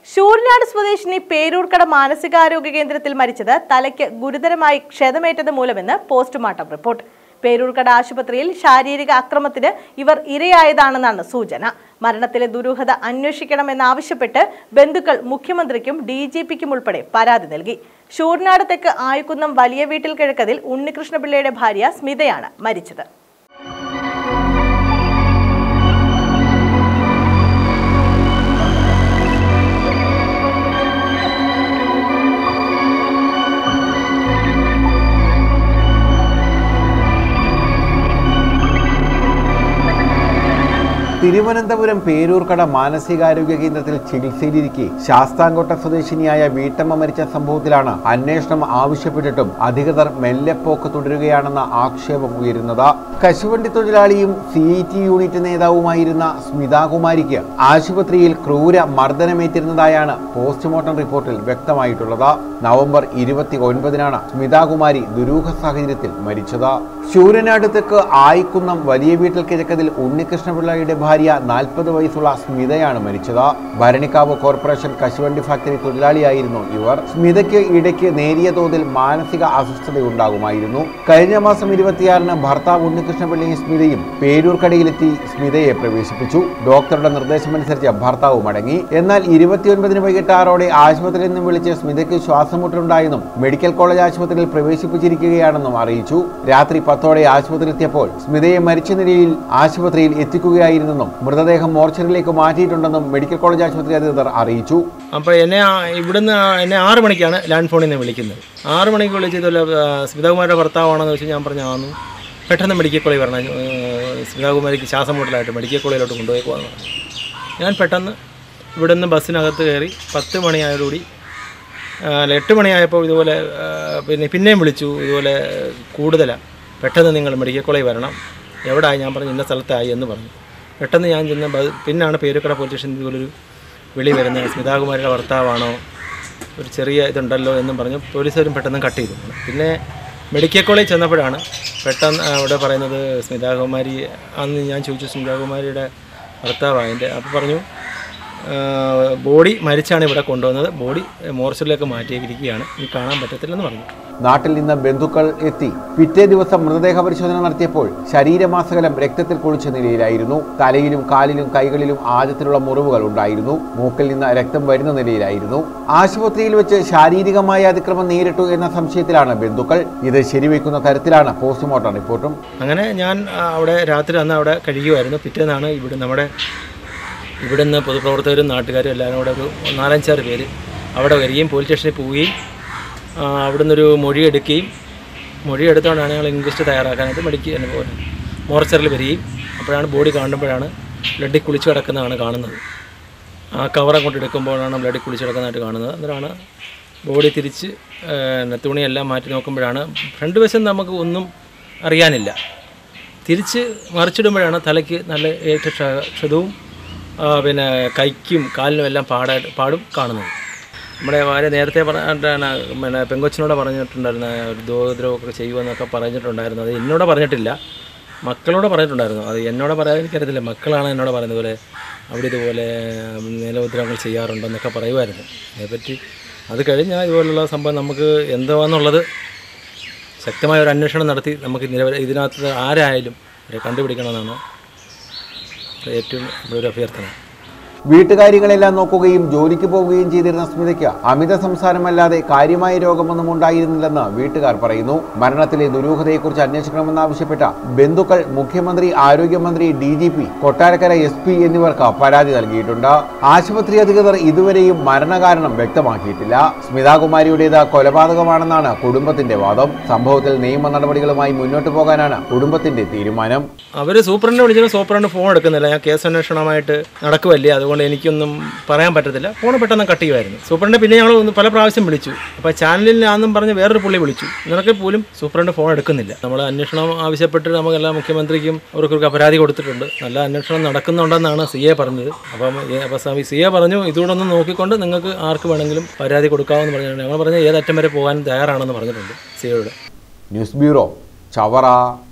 ശൂർനാട് സ്വദേശിനി പേരൂർക്കട മാനസികാരോഗ്യ കേന്ദ്രത്തിൽ മരിച്ചത് തലയ്ക്ക് ഗുരുതരമായി ക്ഷതമേറ്റത് മൂലമെന്ന് പോസ്റ്റ്മോർട്ടം റിപ്പോർട്ട് പേരൂർക്കട ആശുപത്രിയിൽ ശാരീരിക അക്രമത്തിന് ഇവർ ഇരയായതാണെന്നാണ് സൂചന മരണത്തിലെ ദുരൂഹത അന്വേഷിക്കണമെന്നാവശ്യപ്പെട്ട് ബന്ധുക്കൾ മുഖ്യമന്ത്രിക്കും ഡി ജി പിക്കും ഉൾപ്പെടെ പരാതി നൽകി ശൂർനാട് തെക്ക് ആയുക്കുന്നം വലിയ വീട്ടിൽ കിഴക്കതിൽ ഉണ്ണികൃഷ്ണപിള്ളയുടെ ഭാര്യ സ്മിതയാണ് മരിച്ചത് തിരുവനന്തപുരം പേരൂർക്കട മാനസികാരോഗ്യ കേന്ദ്രത്തിൽ ചികിത്സയിലിരിക്കെ ശാസ്താംകോട്ട സ്വദേശിനിയായ വീട്ടമ്മ മരിച്ച സംഭവത്തിലാണ് അന്വേഷണം ആവശ്യപ്പെട്ടിട്ടും അധികൃതർ മെല്ലെപ്പോക്ക് തുടരുകയാണെന്ന ആക്ഷേപം ഉയരുന്നത് കശുവണ്ടി തൊഴിലാളിയും സി ഐ ടി യൂണിറ്റ് നേതാവുമായിരുന്ന സ്മിതാകുമാരിക്ക് ആശുപത്രിയിൽ ക്രൂര മർദ്ദനമേറ്റിരുന്നതായാണ് പോസ്റ്റ്മോർട്ടം റിപ്പോർട്ടിൽ വ്യക്തമായിട്ടുള്ളത് നവംബർ ഇരുപത്തി ഒൻപതിനാണ് സ്മിതാകുമാരി ദുരൂഹ സാഹചര്യത്തിൽ മരിച്ചത് ശൂരനാട് തെക്ക് ആയിക്കുന്നം വലിയ വീട്ടിൽ കിഴക്കതിൽ ഉണ്ണികൃഷ്ണപിള്ളയുടെ ഭാര്യ നാൽപ്പത് വയസ്സുള്ള സ്മിതയാണ് മരിച്ചത് ഭരണിക്കാവ് കോർപ്പറേഷൻ കശുവണ്ടി ഫാക്ടറി തൊഴിലാളിയായിരുന്നു ഇവർ സ്മിതയ്ക്ക് ഇടയ്ക്ക് നേരിയ തോതിൽ മാനസിക അസ്വസ്ഥതയുണ്ടാകുമായിരുന്നു കഴിഞ്ഞ മാസം ഇരുപത്തിയാറിന് ഭർത്താവ് ഉണ്ണികൃഷ്ണപിള്ളയും സ്മിതയും പേരൂർക്കടയിലെത്തി സ്മിതയെ പ്രവേശിപ്പിച്ചു ഡോക്ടറുടെ നിർദ്ദേശമനുസരിച്ച് ഭർത്താവ് മടങ്ങി എന്നാൽ ഇരുപത്തിയൊൻപതിന് വൈകിട്ട് ആറോടെ ആശുപത്രിയിൽ നിന്നും വിളിച്ച് സ്മിതയ്ക്ക് ശ്വാസമുട്ടുണ്ടായെന്നും മെഡിക്കൽ കോളേജ് ആശുപത്രിയിൽ പ്രവേശിപ്പിച്ചിരിക്കുകയാണെന്നും അറിയിച്ചു രാത്രി പത്തോടെ ആശുപത്രിയിലെത്തിയപ്പോൾ സ്മിതയെ മരിച്ച നിലയിൽ ആശുപത്രിയിൽ എത്തിക്കുകയായിരുന്നെന്നും മൃതദേഹം മോർച്ചറിയിലേക്ക് മാറ്റിയിട്ടുണ്ടെന്നും മെഡിക്കൽ കോളേജ് ആശുപത്രി അധികൃതർ അറിയിച്ചു അപ്പോൾ എന്നെ ആ- ഇവിടുന്ന് ആ- എന്നെ ആറ് മണിക്കാണ് ലാൻഡ് ഫോണിൽ നിന്ന് വിളിക്കുന്നത് ആറ് മണിക്ക് വിളിച്ച് ഇതുപോലെ ആ, സ്മിതാകുമാരിയുടെ ഭർത്താവാണെന്ന് വെച്ച് ഞാൻ പറഞ്ഞു ആന്നു പെട്ടെന്ന് മെഡിക്കൽ കോളേജ് വരണം ഏ, സ്മിതാകുമാരിക്ക് ശ്വാസം മുട്ടലായിട്ട് മെഡിക്കൽ കോളേജിലോട്ട് കൊണ്ടുപോയിക്കോന്ന് പറഞ്ഞു ഞാൻ പെട്ടെന്ന് ഇവിടുന്ന് ബസ്സിനകത്ത് കയറി പത്ത് മണിയായതോടുകൂടി ആ, അല്ല, എട്ട് മണിയായപ്പോൾ ഇതുപോലെ ആ, പിന്നെ പിന്നെയും വിളിച്ചു ഇതുപോലെ കൂടുതലാണ് പെട്ടെന്ന് നിങ്ങൾ മെഡിക്കൽ കോളേജ് വരണം എവിടെയായി ഞാൻ പറഞ്ഞു ഇന്ന സ്ഥലത്തായി എന്ന് പറഞ്ഞു പെട്ടെന്ന് ഞാൻ ചെന്ന് ബ- പിന്നാണ് പേരുക്കട പോലീസ് സ്റ്റേഷനിൽ ഇതുപോലൊരു വിളി വരുന്നത് സ്മിതാകുമാരിയുടെ ഭർത്താവാണോ ഒരു ചെറിയ ഇതുണ്ടല്ലോ എന്നും പറഞ്ഞ് പോലീസുകാരും പെട്ടെന്ന് കട്ട് ചെയ്തു പിന്നെ മെഡിക്കൽ കോളേജ് ചെന്നപ്പോഴാണ് പെട്ടെന്ന് അവിടെ പറയുന്നത് സ്മിതാകുമാരി അന്ന് ഞാൻ ചോദിച്ചു സ്മിതാകുമാരിയുടെ ഭർത്താവായതിൻ്റെ അപ്പോൾ പറഞ്ഞു ബോഡി മരിച്ചാണ് ഇവിടെ കൊണ്ടുവന്നത് ബോഡി മോർച്ചറിലേക്ക് മാറ്റിയിരിക്കുകയാണ് ഇനി കാണാൻ പറ്റത്തില്ലെന്ന് പറഞ്ഞു നാട്ടിൽ നിന്ന് ബന്ധുക്കൾ എത്തി പിറ്റേ ദിവസം മൃതദേഹ പരിശോധന നടത്തിയപ്പോൾ ശരീരമാസകലം രക്തത്തിൽ കുളിച്ച നിലയിലായിരുന്നു തലയിലും കാലിലും കൈകളിലും ആഴത്തിലുള്ള മുറിവുകൾ ഉണ്ടായിരുന്നു മൂക്കിൽ നിന്ന് രക്തം വരുന്ന നിലയിലായിരുന്നു ആശുപത്രിയിൽ വെച്ച് ശാരീരികമായ അതിക്രമം നേരിട്ടു എന്ന സംശയത്തിലാണ് ബന്ധുക്കൾ ഇത് ശരിവെക്കുന്ന തരത്തിലാണ് പോസ്റ്റ്മോർട്ടം റിപ്പോർട്ടും അങ്ങനെ ഞാൻ ആ, അവിടെ രാത്രി അന്ന് അവിടെ കഴിയുമായിരുന്നു പിറ്റേന്നാണ് ഇവിടെ നമ്മുടെ ഇവിടുന്ന് പൊതുപ്രവർത്തകരും നാട്ടുകാരും എല്ലാവരും കൂടെ ഒരു നാലഞ്ചാറ് പേര് അവിടെ വരികയും പോലീസ് സ്റ്റേഷനിൽ പോവുകയും ആ, അവിടുന്ന് ഒരു മൊഴി എടുക്കുകയും മൊഴി എടുത്തുകൊണ്ടാണ് ഞങ്ങൾ ഇൻക്വസ്റ്റ് തയ്യാറാക്കാനായിട്ട് മെഡിക്കൽ മോർച്ചറിൽ വരികയും അപ്പോഴാണ് ബോഡി കാണുമ്പോഴാണ് ബ്ലഡിൽ കുളിച്ച് കിടക്കുന്നതാണ് കാണുന്നത് ആ കവറെ കൊണ്ട് എടുക്കുമ്പോഴാണ് ബ്ലഡിൽ കുളിച്ച് കിടക്കുന്നതായിട്ട് കാണുന്നത് അന്നേരമാണ് ബോഡി തിരിച്ച് ആ, തുണിയെല്ലാം മാറ്റി നോക്കുമ്പോഴാണ് ഫ്രണ്ട് വശം നമുക്ക് ഒന്നും അറിയാനില്ല തിരിച്ച് മറിച്ചിടുമ്പോഴാണ് തലയ്ക്ക് നല്ല ഏറ്റ ക്ഷ- ക്ഷതവും ആ, പിന്നെ കൈക്കും കാലിനും എല്ലാം പാടായിട്ട് പാടും കാണുന്നത് നമ്മുടെ വളരെ നേരത്തെ പറഞ്ഞ പിന്നെ പെങ്കൊച്ചിനോട് പറഞ്ഞിട്ടുണ്ടായിരുന്ന ഒരു ദോദ്രവമൊക്കെ ചെയ്യുമെന്നൊക്കെ പറഞ്ഞിട്ടുണ്ടായിരുന്നു അത് എന്നോട് പറഞ്ഞിട്ടില്ല മക്കളോട് പറഞ്ഞിട്ടുണ്ടായിരുന്നു അത് എന്നോട് പറയാൻ എനിക്കറിയത്തില്ല മക്കളാണ് എന്നോട് പറയുന്നത് പോലെ അവിടെ ഇതുപോലെ നിലോദ്രവങ്ങൾ ചെയ്യാറുണ്ടെന്നൊക്കെ പറയുമായിരുന്നു അതേപ്പറ്റി അത് കഴിഞ്ഞാൽ ഇതുപോലുള്ള സംഭവം നമുക്ക് എന്താണെന്നുള്ളത് ശക്തമായ ഒരു അന്വേഷണം നടത്തി നമുക്ക് നിരവധി ഇതിനകത്ത് ആരായാലും അവരെ കണ്ടുപിടിക്കണമെന്നാണ് ഏറ്റവും നമ്മുടെ ഒരു അഭ്യർത്ഥന വീട്ടുകാര്യങ്ങളെല്ലാം നോക്കുകയും ജോലിക്ക് പോവുകയും ചെയ്തിരുന്ന സ്മിതയ്ക്ക് അമിത സംസാരമല്ലാതെ കാര്യമായ രോഗമൊന്നും ഉണ്ടായിരുന്നില്ലെന്ന് വീട്ടുകാർ പറയുന്നു മരണത്തിലെ ദുരൂഹതയെക്കുറിച്ച് അന്വേഷിക്കണമെന്നാവശ്യപ്പെട്ട ബന്ധുക്കൾ മുഖ്യമന്ത്രി ആരോഗ്യമന്ത്രി D G P Kottarakkara S P എന്നിവർക്ക് പരാതി നൽകിയിട്ടുണ്ട് ആശുപത്രി അധികൃതർ ഇതുവരെയും മരണകാരണം വ്യക്തമാക്കിയിട്ടില്ല സ്മിതാകുമാരിയുടേത് കൊലപാതകമാണെന്നാണ് കുടുംബത്തിന്റെ വാദം സംഭവത്തിൽ നിയമ നടപടികളുമായി മുന്നോട്ട് പോകാനാണ് കുടുംബത്തിന്റെ തീരുമാനം അവർ സൂപ്രണ്ടിനെ വിളിച്ചിട്ട് സൂപ്രണ്ട് ഫോൺ എടുക്കുന്നില്ല ഞാൻ കേസ് അന്വേഷണമായിട്ട് നടക്കുമല്ലേ അതുകൊണ്ട് എനിക്കൊന്നും പറയാൻ പറ്റത്തില്ല ഫോൺ പെട്ടെന്ന് കട്ട് ചെയ്യുമായിരുന്നു സൂപ്രണ്ടിനെ പിന്നെ ഞങ്ങൾ ഒന്ന് പല പ്രാവശ്യം വിളിച്ചു അപ്പോൾ ചാനലിലാണെന്നും പറഞ്ഞ് വേറൊരു പുള്ളി വിളിച്ചു എന്നൊക്കെ പോലും സൂപ്രണ്ട് ഫോൺ എടുക്കുന്നില്ല നമ്മൾ അന്വേഷണം ആവശ്യപ്പെട്ട് നമുക്കെല്ലാം മുഖ്യമന്ത്രിക്കും അവർക്കൊക്കെ പരാതി കൊടുത്തിട്ടുണ്ട് നല്ല അന്വേഷണം നടക്കുന്നുണ്ടെന്നാണ് സി എ പറഞ്ഞത് അപ്പം ഏ- അപ്പോൾ സി എ പറഞ്ഞു ഇതുകൂടെ ഒന്ന് നോക്കിക്കൊണ്ട് നിങ്ങൾക്ക് ആർക്ക് വേണമെങ്കിലും പരാതി കൊടുക്കാമെന്ന് പറഞ്ഞിട്ടുണ്ട് ഞങ്ങൾ പറഞ്ഞ ഏതറ്റം വരെ പോകാൻ തയ്യാറാണെന്ന് പറഞ്ഞിട്ടുണ്ട് സി എയോട് ന്യൂസ് ബ്യൂറോ ചവറ